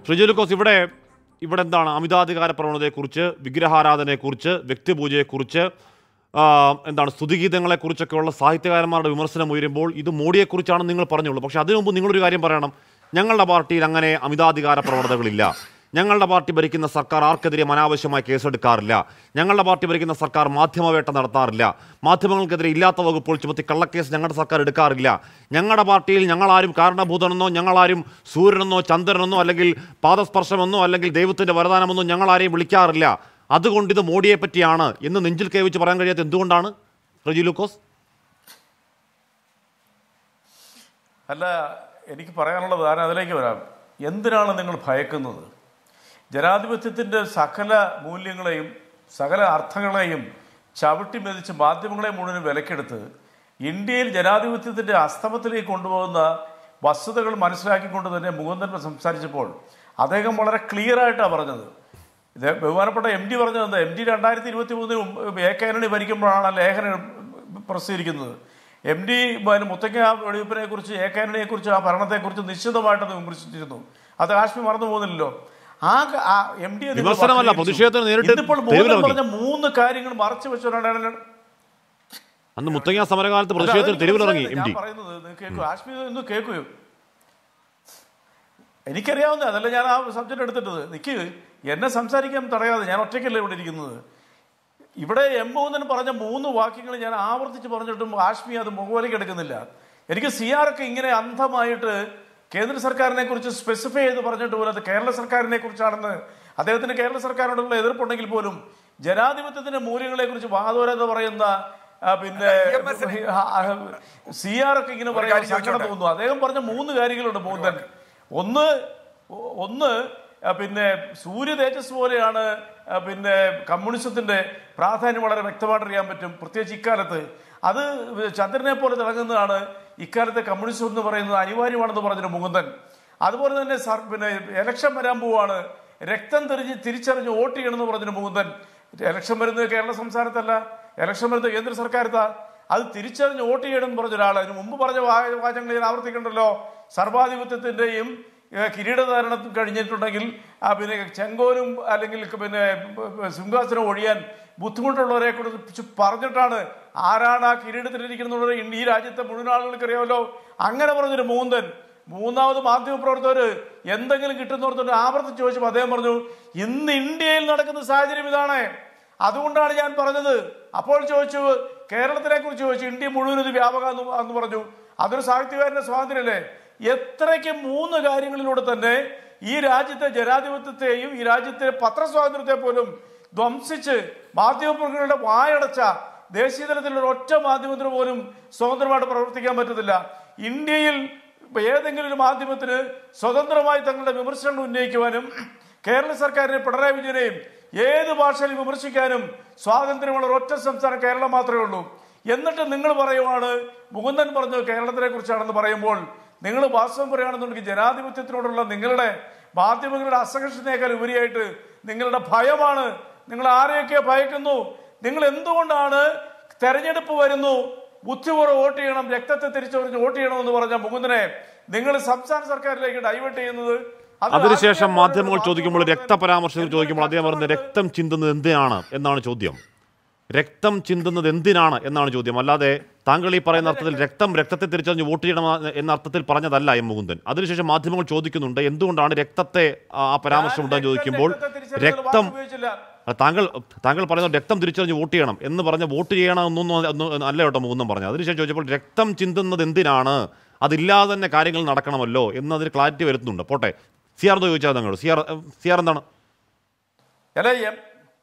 ശ്രീജു ലുക്കോസ് ഇവിടെ ഇവിടെ എന്താണ് അമിതാധികാര പ്രവണതയെക്കുറിച്ച് വിഗ്രഹാരാധനയെക്കുറിച്ച് വ്യക്തിപൂജയെക്കുറിച്ച് ആ, എന്താണ് സ്തുതിഗീതങ്ങളെക്കുറിച്ചൊക്കെയുള്ള സാഹിത്യകാരന്മാരുടെ വിമർശനം ഉയരുമ്പോൾ ഇത് മോഡിയെക്കുറിച്ചാണ് നിങ്ങൾ പറഞ്ഞുള്ളൂ പക്ഷേ അതിനു മുമ്പ് നിങ്ങളൊരു കാര്യം പറയണം ഞങ്ങളുടെ പാർട്ടിയിൽ അങ്ങനെ അമിതാധികാര പ്രവണതകളില്ല ഞങ്ങളുടെ പാർട്ടി ഭരിക്കുന്ന സർക്കാർ ആർക്കെതിരെ അനാവശ്യമായി കേസെടുക്കാറില്ല ഞങ്ങളുടെ പാർട്ടി ഭരിക്കുന്ന സർക്കാർ മാധ്യമവേട്ട നടത്താറില്ല മാധ്യമങ്ങൾക്കെതിരെ ഇല്ലാത്ത വകുപ്പുകൾ ചുമത്തി കള്ളക്കേസ് ഞങ്ങളുടെ സർക്കാർ എടുക്കാറില്ല ഞങ്ങളുടെ പാർട്ടിയിൽ ഞങ്ങളാരും കാരണഭൂതനെന്നോ ഞങ്ങളാരും സൂര്യനെന്നോ ചന്ദ്രനെന്നോ അല്ലെങ്കിൽ പാദസ്പർശമെന്നോ അല്ലെങ്കിൽ ദൈവത്തിന്റെ വരദാനമെന്നോ ഞങ്ങളാരെയും വിളിക്കാറില്ല അതുകൊണ്ട് ഇത് മോഡിയെ പറ്റിയാണ് എന്ന് നെഞ്ചിൽ കൈവച്ച് പറയാൻ കഴിയാത്ത എന്തുകൊണ്ടാണ് റജി ലൂക്കോസ് അല്ല എനിക്ക് പറയാനുള്ളത് ഞാൻ അതിലേക്ക് വരാം എന്തിനാണ് നിങ്ങൾ ഭയക്കുന്നത് ജനാധിപത്യത്തിൻ്റെ സകല മൂല്യങ്ങളെയും സകല അർത്ഥങ്ങളെയും ചവിട്ടി മെതിച്ച് മാധ്യമങ്ങളെ മുഴുവൻ വിലക്കെടുത്ത് ഇന്ത്യയിൽ ജനാധിപത്യത്തിൻ്റെ അസ്തമത്തിലേക്ക് കൊണ്ടുപോകുന്ന വസ്തുതകൾ മനസ്സിലാക്കിക്കൊണ്ട് തന്നെ മുകുന്ദൻ സംസാരിച്ചപ്പോൾ അദ്ദേഹം വളരെ ക്ലിയർ ആയിട്ടാണ് പറഞ്ഞത് ഇത് ബഹുമാനപ്പെട്ട എം ഡി പറഞ്ഞത് എന്താ എം ഡി രണ്ടായിരത്തി ഇരുപത്തി മൂന്നിന് എ കെ ആന്റണി ഭരിക്കുമ്പോഴാണ് ആ ലേഖനം പ്രസിദ്ധീകരിക്കുന്നത് എം ഡി മുത്തങ്ങ വെടിവെപ്പിനെ കുറിച്ച് എ കെ ആന്റണിയെ കുറിച്ച് ആ ഭരണത്തെക്കുറിച്ച് നിശ്ചിതമായിട്ടത് വിമർശിച്ചിരുന്നു അത് കാശ്മീർ മറന്നു പോകുന്നില്ലല്ലോ ആ ക- ആ എം ഡി വിമർശനമല്ല, പ്രതിഷേധത്തിന് നേരിട്ട് ഇന്നിപ്പോൾ തെരുവിലിറങ്ങി. മൂന്ന് പറഞ്ഞ മൂന്ന് കാര്യങ്ങൾ മറച്ചു വെച്ചുകൊണ്ടാണ് അന്ന് മുത്തങ്ങ സമരകാലത്ത് പ്രതിഷേധത്തിൽ തെരുവിലിറങ്ങി എം ഞാൻ ഡി പറയുന്നത് നിങ്ങൾ കേൾക്കൂ കാശ്മീർ ഒന്ന് കേൾക്കുകയോ എനിക്കറിയാവുന്ന അതല്ല ഞാൻ ആ സബ്ജക്റ്റ് എടുത്തിട്ടത് നിക്ക് എന്നെ സംസാരിക്കാൻ തടയാതെ ഞാൻ ഒറ്റയ്ക്കല്ല ഇവിടെ ഇരിക്കുന്നത് ഇവിടെ എം മൂന്നൻ പറഞ്ഞ മൂന്ന് വാക്യങ്ങൾ ഞാൻ ആവർത്തിച്ച് പറഞ്ഞിട്ടും കാശ്മീർ അത് മുഖവിലേക്ക് എടുക്കുന്നില്ല എനിക്ക് സി ആർ ഒക്കെ ഇങ്ങനെ അന്ധമായിട്ട് കേന്ദ്ര സർക്കാരിനെ കുറിച്ച് സ്പെസിഫൈ ചെയ്ത് പറഞ്ഞിട്ട് പോലും അത് കേരള സർക്കാരിനെ കുറിച്ചാണെന്ന് അദ്ദേഹത്തിന് കേരള സർക്കാരിനോടുള്ള എതിർപ്പുണ്ടെങ്കിൽ പോലും ജനാധിപത്യത്തിന്റെ മൂല്യങ്ങളെ കുറിച്ച് വാദോരെന്ന് പറയുന്ന ആ, പിന്നെ സി ആർ ഒക്കെ ഇങ്ങനെ പറയാൻ കാര്യം സങ്കടം ചോദിച്ചോട്ടെ? തോന്നുന്നു അദ്ദേഹം പറഞ്ഞ മൂന്ന് കാര്യങ്ങളുണ്ട് മൂന്നൻ ഒന്ന് ഒന്ന് ആ, പിന്നെ സൂര്യ തേജസ് പോലെയാണ് ആ, പിന്നെ കമ്മ്യൂണിസത്തിന്റെ പ്രാധാന്യം വളരെ വ്യക്തമായിട്ട് അറിയാൻ പറ്റും പ്രത്യേകിച്ച് ഇക്കാലത്ത് അത് ചന്ദ്രനെ പോലെ തിളങ്ങുന്നതാണ് ഇക്കാലത്തെ കമ്മ്യൂണിസം എന്ന് പറയുന്നത് അനിവാര്യമാണെന്ന് പറഞ്ഞൊരു മുകുന്ദൻ അതുപോലെ തന്നെ സർ പിന്നെ എലക്ഷൻ വരാൻ പോവാണ് രക്തം തെറിഞ്ഞ് തിരിച്ചറിഞ്ഞ് വോട്ട് ചെയ്യണമെന്ന് പറഞ്ഞൊരു മുകുന്ദൻ എലക്ഷൻ വരുന്നത് കേരള സംസ്ഥാനത്തല്ല എലക്ഷൻ വരുന്നത് കേന്ദ്ര സർക്കാരത്താ അത് തിരിച്ചറിഞ്ഞ് വോട്ട് ചെയ്യണമെന്ന് പറഞ്ഞ ഒരാൾ അതിന് മുമ്പ് പറഞ്ഞ വാ- വാചകങ്ങൾ ഞാൻ ആവർത്തിക്കണ്ടല്ലോ സർവാധിപത്യത്തിന്റെയും ഏഹ്, കിരീടധാരണം കഴിഞ്ഞിട്ടുണ്ടെങ്കിൽ ആ പിന്നെ ചെങ്കോലും അല്ലെങ്കിൽ പിന്നെ സിംഹാസനം ഒഴിയാൻ ബുദ്ധിമുട്ടുള്ളവരെ കുറിച്ച് പറഞ്ഞിട്ടാണ് ആരാണ് ആ കിരീടത്തിലിരിക്കുന്നത് ഈ രാജ്യത്തെ മുഴുവൻ ആളുകൾക്ക് അറിയാമല്ലോ അങ്ങനെ പറഞ്ഞൊരു മൂന്തൻ മൂന്നാമത് മാധ്യമപ്രവർത്തകർ എന്തെങ്കിലും കിട്ടുന്നവർത്തോട് ആവർത്തിച്ച് ചോദിച്ചപ്പോൾ അദ്ദേഹം പറഞ്ഞു ഇന്ന് ഇന്ത്യയിൽ നടക്കുന്ന സാഹചര്യം ഇതാണ് അതുകൊണ്ടാണ് ഞാൻ പറഞ്ഞത് അപ്പോൾ ചോദിച്ചു കേരളത്തിനെ കുറിച്ച് ചോദിച്ചു ഇന്ത്യ മുഴുവൻ ഇത് വ്യാപകം എന്ന് പറഞ്ഞു അതൊരു സാഹിത്യകാരന്റെ സ്വാതന്ത്ര്യമല്ലേ എത്രയ്ക്ക് മൂന്ന് കാര്യങ്ങളിലൂടെ തന്നെ ഈ രാജ്യത്തെ ജനാധിപത്യത്തെയും ഈ രാജ്യത്തെ പത്രസ്വാതന്ത്ര്യത്തെ പോലും ധ്വംസിച്ച് മാധ്യമപ്രവർത്തകരുടെ വായടച്ച ദേശീയ തലത്തിലുള്ള ഒറ്റ മാധ്യമത്തിന് പോലും സ്വതന്ത്രമായിട്ട് പ്രവർത്തിക്കാൻ പറ്റത്തില്ല ഇന്ത്യയിൽ ഇപ്പൊ ഏതെങ്കിലും ഒരു മാധ്യമത്തിന് സ്വതന്ത്രമായി തങ്ങളുടെ വിമർശനങ്ങൾ ഉന്നയിക്കുവാനും കേരള സർക്കാരിനെ പിണറായി വിജയനെയും ഏത് ഭാഷയിൽ വിമർശിക്കാനും സ്വാതന്ത്ര്യമുള്ള ഒറ്റ സംസ്ഥാനം കേരളം മാത്രമേ ഉള്ളൂ എന്നിട്ട് നിങ്ങൾ പറയുവാണ് മുകുന്ദൻ പറഞ്ഞു കേരളത്തിനെ കുറിച്ചാണെന്ന് പറയുമ്പോൾ നിങ്ങൾ വാസ്തവം പറയുകയാണെന്നുണ്ടെങ്കിൽ ജനാധിപത്യത്തിനോടുള്ള നിങ്ങളുടെ മാധ്യമങ്ങളുടെ അസഹിഷ്ണുതയേക്കാൾ ഉപരിയായിട്ട് നിങ്ങളുടെ ഭയമാണ് നിങ്ങൾ ആരെയൊക്കെ ഭയക്കുന്നു നിങ്ങൾ എന്തുകൊണ്ടാണ് തെരഞ്ഞെടുപ്പ് വരുന്നു ബുദ്ധിപൂർവ്വം വോട്ട് ചെയ്യണം രക്തത്തെ തിരിച്ചറിഞ്ഞ് വോട്ട് ചെയ്യണമെന്ന് പറഞ്ഞ മുകുന്ദനെ നിങ്ങൾ സംസ്ഥാന സർക്കാരിലേക്ക് ഡൈവേർട്ട് ചെയ്യുന്നത് അത് അതിനുശേഷം രാഷ്ട്രീയ മാധ്യമങ്ങൾ പാർട്ടികളുടെ ചോദിക്കുമ്പോൾ രക്തപരാമർശങ്ങൾ ചോദിക്കുമ്പോൾ അദ്ദേഹം പറയുന്നത് രക്തം ചിന്തുന്നത് എന്തിനാണ് എന്നാണ് ചോദ്യം രക്തം ചിന്തുന്നത് എന്തിനാണ് എന്നാണ് ചോദ്യം അല്ലാതെ താങ്കൾ ഈ പറയുന്ന അർത്ഥത്തിൽ രക്തം രക്തത്തെ തിരിച്ചറിഞ്ഞ് വോട്ട് ചെയ്യണം എന്ന അർത്ഥത്തിൽ പറഞ്ഞതല്ല എം മുകുന്ദൻ അതിനുശേഷം മാധ്യമങ്ങൾ ചോദിക്കുന്നുണ്ട് എന്തുകൊണ്ടാണ് രക്തത്തെ ആ ആ പരാമർശം ഉണ്ടെന്ന് ചോദിക്കുമ്പോൾ രക്തത്തെ തിരിച്ചറിഞ്ഞ രക്തം വാക്ക് ഉപയോഗിച്ചില്ല. അല്ല, താങ്കൾ താങ്കൾ പറയുന്നത് രക്തം തിരിച്ചറിഞ്ഞ് വോട്ട് ചെയ്യണം എന്ന് പറഞ്ഞ വോട്ട് ചെയ്യണം എന്നൊന്നും ഒന്നും അല്ല കേട്ടോ മുകുന്ദൻ പറഞ്ഞത് അതിനുശേഷം ചോദിച്ചപ്പോൾ രക്തം ചിന്തുന്നത് എന്തിനാണ് അതില്ലാതെ തന്നെ കാര്യങ്ങൾ നടക്കണമല്ലോ എന്നതിന് ക്ലാരിറ്റി വരുത്തുന്നുണ്ട് പോട്ടെ സി ആർ ചോദിച്ചാൽ തങ്ങൾ സി ആർ സി ആർ എന്താണ് അല്ല, എം-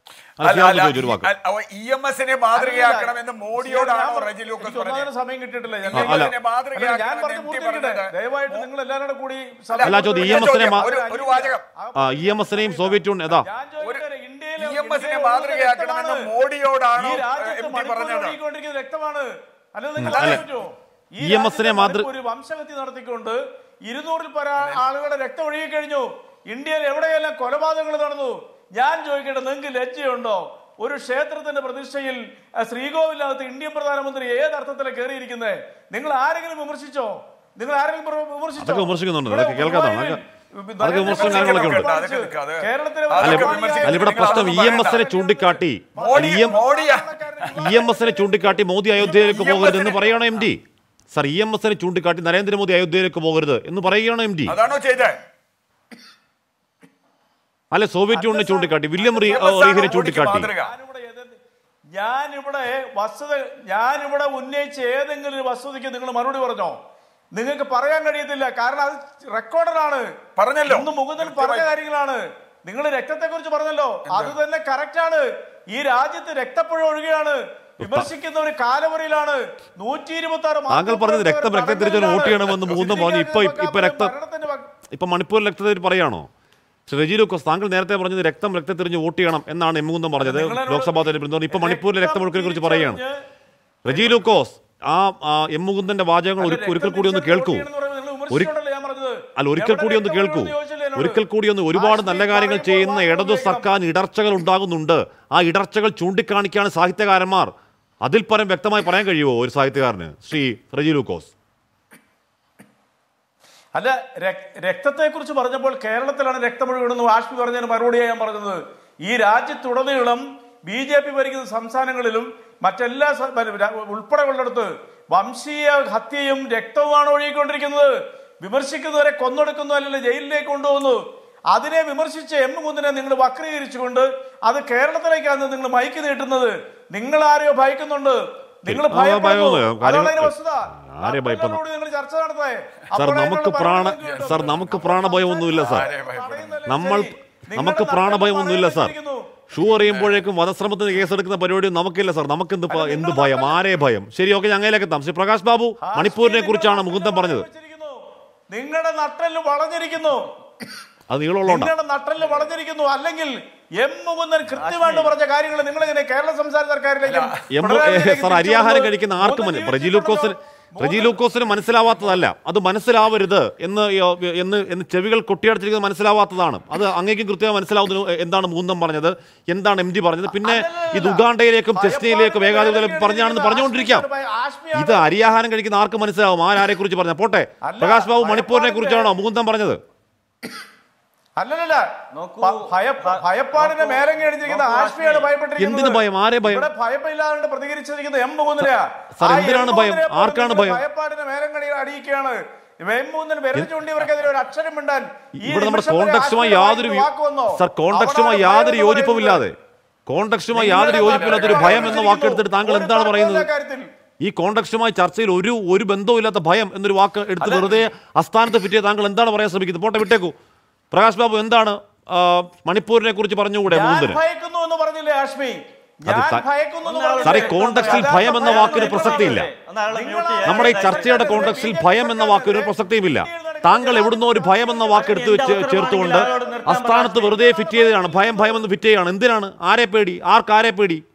ആ, സി ആർ ചോദിച്ചു ഒരു വാക്ക് ഇ എം എസിനെ മാതൃകയാക്കണമെന്ന് മോഡിയോടാണോ റജി ലൂക്കസ് എനിക്ക് ഒന്നാമത് പറഞ്ഞത് സമയം കിട്ടിയിട്ടില്ല ഞാൻ- ആ, അല്ല. അല്ല, ഞാൻ മാതൃകയാക്കണമെന്ന് പറഞ്ഞു എം ടി പൂർത്തിയാക്കട്ടെ. പറഞ്ഞത്. ദയവായിട്ട് നിങ്ങൾ എല്ലാവരും കൂടി അല്ല, ചോദ്യം, ഇ എം എസിനെ മാ- ഒരു- ഒരു വാചകം. ഇ എം എസിനെയും സോവിയറ്റ് യൂണിയൻ ഏതാ ഞാൻ ചോദിക്കട്ടെ, ഇന്ത്യയിലെ- ഇ എം എസിനെ ഇന്ത്യയിലെ മാതൃകയാക്കണമെന്ന് രക്തമാണ്. മോഡിയോടാണോ ഈ രാജ്യത്ത് എം ടി മണിപ്പൂരിൽ പറഞ്ഞത് ഒഴുകിക്കൊണ്ടിരിക്കുന്ന രക്തമാണ് അല്ല നിങ്ങൾ അല്ല. അറിയാൻ പറ്റുമോ? ഈ ഇ എം എസിനെ രാജ്യത്തെ മാതൃ- ഒരു വംശഹത്യ നടത്തിക്കൊണ്ട് ഇരുന്നൂറിൽ പര ആളുകളുടെ രക്തം ഒഴുകി കഴിഞ്ഞു ഇന്ത്യയിൽ എവിടെയെല്ലാം കൊലപാതകങ്ങൾ നടന്നു ഞാൻ ചോദിക്കട്ടെ നിങ്ങൾക്ക് ലജ്ജയുണ്ടോ ഒരു ക്ഷേത്രത്തിന്റെ പ്രതിഷ്ഠയിൽ അഹ്, ശ്രീകോവിലകത്ത് ഇന്ത്യൻ പ്രധാനമന്ത്രി ഏത് അർത്ഥത്തിലാണ് കയറിയിരിക്കുന്നത് നിങ്ങൾ ആരെങ്കിലും വിമർശിച്ചോ നിങ്ങൾ ആരെങ്കിലും പ്ര- വിമർശിച്ചോ അതൊക്കെ വിമർശിക്കുന്നുണ്ട്. ഇവിടെ അതൊക്കെ കേൾക്കാത്തതാണ്. ഗുരുവായൂരിൽ അതൊക്കെ- അതൊക്കെ വിമർശനം കാര്യങ്ങളൊക്കെ ഉണ്ട്. അതൊക്കെ നിൽക്കാം. അത് കേരളത്തിലെ അല്ല അതൊക്കെ ഇവ- വിമർശിക്കാൻ അല്ല ഇവിടെ നിങ്ങൾ പ്രശ്നം ഇ അതൊന്നും എം എസിനെ പറയണ്ട. ചൂണ്ടിക്കാട്ടി Modi E M Modi E M എസിനെ ചൂണ്ടിക്കാട്ടി മോദി അയോധ്യയിലേക്ക് ഇ എം പോകരുത് എന്ന് എസിനെ- പറയണം M D sir E M എസിനെ ചൂണ്ടിക്കാട്ടി നരേന്ദ്രമോദി അയോധ്യയിലേക്ക് പോകരുത് എന്ന് പറയുകയാണ് എം ഡി അതാണോ ചെയ്തേ അല്ലെ സോവിയറ്റ് യൂണിയനെ ചൂണ്ടിക്കാട്ടി വില്യം റീ- ഇ എം എസ് ആണോ റീഹിനെ മോഡിക്ക് ചൂണ്ടിക്കാട്ടി മാതൃക? ഞാനിവിടെ ഏതെങ്കിലും- ഞാനിവിടെ വസ്തുത ഞാനിവിടെ ഉന്നയിച്ച ഏതെങ്കിലും ഒരു വസ്തുതയ്ക്ക് നിങ്ങൾ മറുപടി പറഞ്ഞോ നിങ്ങൾക്ക് പറയാൻ കഴിയത്തില്ല കാരണം അത് റെക്കോർഡറാണ് പറഞ്ഞല്ലോ. ഇന്ന് മുകുന്ദൻ പറഞ്ഞ കാര്യങ്ങളാണ് നിങ്ങൾ രക്തത്തെ കുറിച്ച് പറഞ്ഞല്ലോ അത് തന്നെ കറക്റ്റ് ആണ് ഈ രാജ്യത്ത് രക്തപ്പുഴ ഒഴുകുകയാണ് വിമർശിക്കുന്ന ഒരു കാലവറിയിലാണ് നൂറ്റി ഇരുപത്തി ആറ് താങ്കൾ പറഞ്ഞത് രക്തം രക്തം തിരിച്ചു വോട്ട് ചെയ്യണമെന്ന് മുകുന്ദൻ പറഞ്ഞു ഇപ്പൊ ഇപ്പൊ രക്തം ഇപ്പൊ മണിപ്പൂർ രക്തത്തിൽ പറയാണോ ശ്രീ റെജി ലൂക്കോസ് താങ്കൾ നേരത്തെ പറഞ്ഞത് രക്തം രക്തത്തിരിഞ്ഞ് വോട്ട് ചെയ്യണം എന്നാണ് എം മുകുന്ദൻ പറഞ്ഞത് ലോക്സഭാ തെരഞ്ഞെടുപ്പ് ഇപ്പൊ മണിപ്പൂരിലെ രക്തമൊഴുക്കിനെ കുറിച്ച് പറയുകയാണ് റെജി ലൂക്കോസ് ആ ആ, എം മുകുന്ദന്റെ വാചകങ്ങൾ ഒരു- ഒരിക്കൽ കൂടി ഒന്ന് കേൾക്കൂ ഒരു- അല്ല ഒരിക്കൽ കൂടി ഒന്ന് കേൾക്കൂ ഒരിക്കൽ കൂടി ഒന്ന് ഒരുപാട് നല്ല കാര്യങ്ങൾ ചെയ്യുന്ന ഇടതു സർക്കാർ ഇടർച്ചകൾ ഉണ്ടാകുന്നുണ്ട് ആ ഇടർച്ചകൾ ചൂണ്ടിക്കാണിക്കാണ് സാഹിത്യകാരന്മാർ അതിൽ പരം വ്യക്തമായി പറയാൻ കഴിയുമോ ഒരു സാഹിത്യകാരന് ശ്രീ റെജി ലൂക്കോസ് അല്ല രക്തത്തെ കുറിച്ച് പറഞ്ഞപ്പോൾ കേരളത്തിലാണ് രക്തം ഒഴുകണമെന്ന് വാഷ്പി പറഞ്ഞതിന് മറുപടിയായി ഞാൻ പറഞ്ഞത് ഈ രാജ്യത്തുടനീളം ബി ജെ പി ഭരിക്കുന്ന സംസ്ഥാനങ്ങളിലും മറ്റെല്ലാ സ- മ- ര- ഉൾപ്പെടെ ഉള്ളിടത്ത് വംശീയ ഹത്യയും രക്തവുമാണ് ഒഴുകിക്കൊണ്ടിരിക്കുന്നത് വിമർശിക്കുന്നവരെ കൊന്നൊടുക്കുന്നു അല്ലെങ്കിൽ ജയിലിലേക്ക് കൊണ്ടുപോകുന്നു അതിനെ വിമർശിച്ച എം മുകുന്ദനെ നിങ്ങൾ വക്രീകരിച്ചുകൊണ്ട് അത് കേരളത്തിലേക്കാണ് നിങ്ങൾ മൈക്ക് നീട്ടുന്നത് നിങ്ങൾ ആരെയോ ഭയക്കുന്നുണ്ട് നിങ്ങൾ ആ, ഭയമൊന്നും ഭയപ്പെടുന്നു കാര്യം- അതാണ് അതിന്റെ വസ്തുത ആരെ ഭയപ്പെടുന്നു? മറ്റുള്ളവരോട് നിങ്ങൾ ചർച്ച നടത്തേ സാർ അപ്പോൾ നമുക്ക് അതിനുള്ള പ്രാണ മറുപടി കിട്ടും. സാർ നമുക്ക് പ്രാണഭയമൊന്നുമില്ല സാർ ആരെ ഭയപ്പെടുന്നു? നമ്മൾ നമുക്ക് പ്രാണഭയമൊന്നുമില്ല സാർ ഷൂ അറിയുമ്പോഴേക്കും വധശ്രമത്തിന് കേസെടുക്കുന്ന പരിപാടി നമുക്കില്ല സാർ നമുക്ക് എന്ത് പ- എന്ത് ഭയം ആരെ ഭയം ശരി ഓക്കെ ഞങ്ങളിലേക്ക് എത്താം ശ്രീ പ്രകാശ് ബാബു മണിപ്പൂരിനെ കുറിച്ചാണ് മുകുന്ദൻ പറഞ്ഞത് നിങ്ങളുടെ നട്ടല് വളഞ്ഞിരിക്കുന്നു അത് നീളമുള്ളതുകൊണ്ടാണ് നിങ്ങളുടെ നട്ടല് വളഞ്ഞിരിക്കുന്നു അല്ലെങ്കിൽ എം മുകുന്ദൻ കൃത്യമായിട്ട് പറഞ്ഞ കാര്യങ്ങൾ നിങ്ങൾ ഇങ്ങനെ കേരള സംസ്ഥാന സർക്കാരിലേക്കും എം പിണറായി വിജയനിലേക്കും സാർ തിരിച്ചു അരിയാഹാരം വന്ന് കഴിക്കുന്ന ആർക്കും മൂന്ന് മന- റജി ലൂക്കോസിന് റജി ലൂക്കോസിന് മനസ്സിലാവാത്തതല്ല അത് മനസ്സിലാവരുത് എന്ന് യോ- എന്ന് എന്ന് ചെവികൾ കൊട്ടിയടച്ചിരിക്കുന്നത് മനസ്സിലാവാത്തതാണ് അത് അങ്ങേക്കും കൃത്യമായി മനസ്സിലാവുന്നു എന്താണ് മൂന്നം പറഞ്ഞത് എന്താണ് എം ജി പറഞ്ഞത് പിന്നെ ഇത് ഉഗാണ്ടയിലേക്കും ചെസ്നയിലേക്കും ഏകാധിപത്യത്തിലേക്ക് പറഞ്ഞാണെന്ന് പറഞ്ഞുകൊണ്ടിരിക്കാം ഇത് അരിയാഹാരം കഴിക്കുന്ന ആർക്ക് മനസ്സിലാവും ആരാരെ കുറിച്ച് പറഞ്ഞ പോട്ടെ അല്ല, പ്രകാശ് ബാബു മണിപ്പൂരിനെ ഭയപ്പാടിന്റെ- കുറിച്ചാണോ മുകുന്ദൻ പറഞ്ഞത് അല്ലല്ല നോക്കൂ, ഭയപ്പാടിന്റെ മേലങ്ങി അടിച്ചിരിക്കുന്ന നോക്കൂ, ആഷ്മിയാണ് ഭയപ്പെട്ടിരിക്കുന്നത് എന്തിന് ഭയം? ആരെ ഭയം? ഇവിടെ ഭയമില്ലാതെ പ്രതികരിച്ചിരിക്കുന്നത് എം മുകുന്ദനെയാ സാർ, ആ എന്തിനാണ് എം ഭയം? മുകുന്ദനെ പോലെ ആർക്കാണ് നിങ്ങൾ ഭയം? ഭയപ്പാടിന്റെ മേലങ്ങടി അടിയിക്കുകയാണ് എം മുകുന്ദൻ വിരൽ ചൂണ്ടിയവർക്കെതിരെ ഒരു അക്ഷരം മിണ്ടാൻ ഈ ഇവിടെ നമ്മുടെ നിമിഷം വരെ കോണ്ടക്സുമായി ആഷ്മിയുടെ യാതൊരു വായിൽ വാക്ക് വന്നോ? സർ കോണ്ടക്സുമായി അവിടെ യാതൊരു ഭയം എന്ന് യോജിപ്പുമില്ലാതെ പറയുന്നത് കോണ്ടക്സുമായി യാതൊരു യോജിപ്പില്ലാത്ത ഒരു ഭയം എന്ന വാക്കെടുത്തിട്ട് താങ്കൾ ഒരു എന്താണ് പറയുന്നത് തർക്കവുമില്ല കാര്യത്തിൽ. ഈ കോണ്ടക്സുമായി ചർച്ചയിൽ ഒരു ഒരു ബന്ധവുമില്ലാത്ത ഭയം എന്നൊരു വാക്ക് എടുത്ത് വെറുതെ അസ്ഥാനത്ത് ഫിറ്റ് താങ്കൾ എന്താണ് പറയാൻ ശ്രമിക്കുന്നത് പോട്ടെ വിട്ടേക്കൂ പ്രകാശ് ബാബു എന്താണ് ആ, മണിപ്പൂരിനെ കുറിച്ച് പറഞ്ഞുകൂടെ ഞാൻ മുകുന്ദന് ഭയക്കുന്നു എന്ന് പറഞ്ഞില്ലേ ആഷ്മി ഞാൻ അത് ത- ഭയക്കുന്നു എന്ന് സാറേ, പറഞ്ഞില്ലേ? സാറേ, കോണ്ടക്സിൽ യഥാർത്ഥ ഭയം എന്ന ഭയം വാക്കിന് എന്ന് പ്രസക്തിയില്ല. ഒന്ന് അയാളെ നിങ്ങൾ മ്യൂട്ട് ചെയ്യാൻ. നമ്മുടെ ഈ ചർച്ചയുടെ കോണ്ടക്സിൽ ഭയം എന്ന വാക്കിന് ഒരു പ്രസക്തിയുമില്ല താങ്കൾ എവിടുന്നോ ഒരു ഭയം എന്ന വാക്ക് എടുത്ത് വെച്ച് ചേർത്തുകൊണ്ട് അസ്ഥാനത്ത് വെറുതെ ഫിറ്റ് ചെയ്തതാണ് ഭയം ഭയം എന്ന് ഫിറ്റ് ചെയ്യുകയാണ് എന്തിനാണ് ആരെ പേടി ആർക്കാരെ പേടി